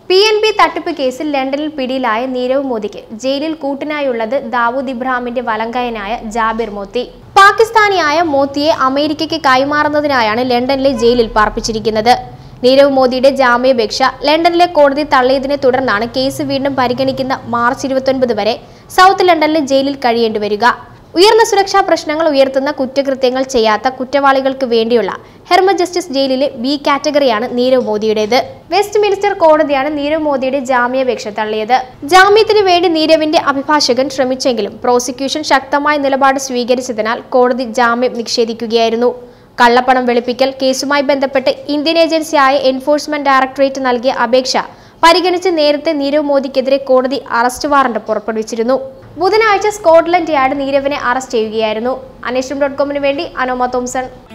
P N B തട്ടിപ്പ് കേസിൽ ലണ്ടനിൽ പിടിയിലായ നീരവ് മോദിക്ക് ജയിലിൽ കൂട്ടിനായുള്ളത് ദാവൂദ് ഇബ്രാഹിമിന്റെ വലങ്കയനായ ജാബിർ മോത്തി പാകിസ്ഥാനിയായ മോത്തിയെ അമേരിക്കയ്ക്ക് കൈമാറുന്നതിനായാണ് ലണ്ടനിലെ ജയിലിൽ പാർപ്പിച്ചിരിക്കുന്നത് നീരവ് മോദിയുടെ ജാമ്യാപേക്ഷ ലണ്ടനിലെ കോടതി തള്ളിയതിനെ തുടർന്നാണ് കേസ് വീണ്ടും പരിഗണിക്കുന്ന മാർച്ച് ഇരുപത്തൊൻപത് വരെ സൗത്ത് ലണ്ടനിലെ ജയിലിൽ കഴിയേണ്ടി വരിക ഉയർന്ന സുരക്ഷാ പ്രശ്നങ്ങൾ ഉയർത്തുന്ന കുറ്റകൃത്യങ്ങൾ ചെയ്യാത്ത കുറ്റവാളികൾക്ക് വേണ്ടിയുള്ള ഹെർമ ജസ്റ്റിസ് ജയിലിലെ ബി കാറ്റഗറിയാണ് നീരവ് മോദിയുടേത് വെസ്റ്റ് മിനിസ്റ്റർ കോടതിയാണ് നീരവ് മോദിയുടെ ജാമ്യാപേക്ഷ തള്ളിയത് ജാമ്യത്തിന് വേണ്ടി നീരവിന്റെ അഭിഭാഷകൻ ശ്രമിച്ചെങ്കിലും പ്രോസിക്യൂഷൻ ശക്തമായ നിലപാട് സ്വീകരിച്ചതിനാൽ കോടതി ജാമ്യം നിഷേധിക്കുകയായിരുന്നു കള്ളപ്പണം വെളുപ്പിക്കൽ കേസുമായി ബന്ധപ്പെട്ട് ഇന്ത്യൻ ഏജൻസിയായ എൻഫോഴ്സ്മെന്റ് ഡയറക്ടറേറ്റ് നൽകിയ അപേക്ഷ പരിഗണിച്ച് നേരത്തെ നീരവ് മോദിക്കെതിരെ കോടതി അറസ്റ്റ് വാറണ്ട് പുറപ്പെടുവിച്ചിരുന്നു ബുധനാഴ്ച സ്കോട്ട്ലൻഡ് യാർഡ് നീരവിനെ അറസ്റ്റ് ചെയ്യുകയായിരുന്നു അന്വേഷണം ഡോട്ട് കോമിന് വേണ്ടി അനോമ തോംസൺ